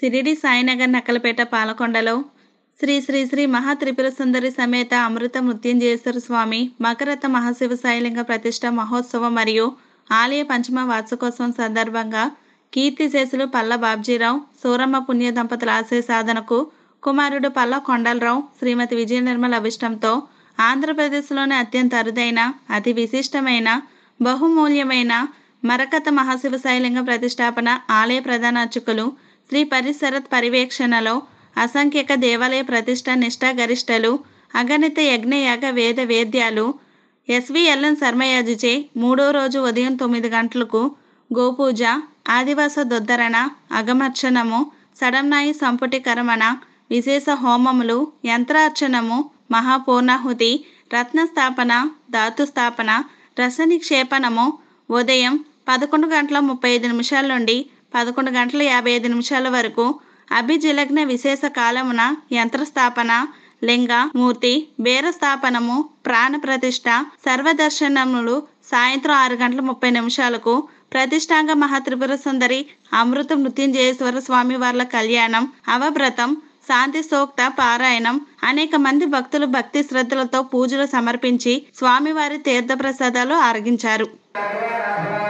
సిరిడి సాయినగర్ నక్కలపేట పాలకొండలో శ్రీ శ్రీ శ్రీ మహా త్రిపుర సుందరి సమేత అమృత మృత్యుంజయేశ్వర స్వామి మకరత్న మహాశివ సాయిలింగ ప్రతిష్ట మహోత్సవం మరియు ఆలయ పంచమ వార్షికోత్సవం సందర్భంగా కీర్తిశేషులు పల్ల బాబ్జీరావు సూరమ్మ పుణ్య దంపతుల ఆశయ సాధనకు కుమారుడు పల్ల కొండలరావు శ్రీమతి విజయ నిర్మల అభిష్టంతో ఆంధ్రప్రదేశ్లోని అత్యంత అరుదైన అతి విశిష్టమైన బహుమూల్యమైన మరకత మహాశివ శైలింగ ప్రతిష్టాపన ఆలయ ప్రధాన అర్చకులు శ్రీ పరిసరత్ పర్యవేక్షణలో అసంఖ్యక దేవాలయ ప్రతిష్ట నిష్ఠా గరిష్టలు అగణిత యజ్ఞయాగ వేద వేద్యాలు ఎస్విఎల్ఎన్ శర్మయాజిచే మూడో రోజు ఉదయం తొమ్మిది గంటలకు గోపూజ ఆదివాస దొద్దరణ అగమర్చనము సడంనాయి సంపుటి కరమణ విశేష హోమములు యంత్రార్చనము మహాపూర్ణాహుతి రత్నస్థాపన ధాతు స్థాపన రస నిక్షేపణము ఉదయం పదకొండు గంటల ముప్పై ఐదు నిమిషాల నుండి పదకొండు గంటల యాభై ఐదు నిమిషాల వరకు అభిజిలగ్న విశేష కాలమున యంత్రస్థాపన లింగ మూర్తి బేర స్థాపనము ప్రాణ ప్రతిష్ట సర్వదర్శనములు సాయంత్రం ఆరు గంటల ముప్పై నిమిషాలకు ప్రతిష్టాంగ మహాత్రిపుర సుందరి అమృత మృత్యుంజయేశ్వర స్వామి వార్ల కళ్యాణం అవవ్రతం శాంతి సూక్త పారాయణం అనేక మంది భక్తులు భక్తి శ్రద్ధలతో పూజలు సమర్పించి స్వామివారి తీర్థ ప్రసాదాలు ఆరగించారు శ్రీ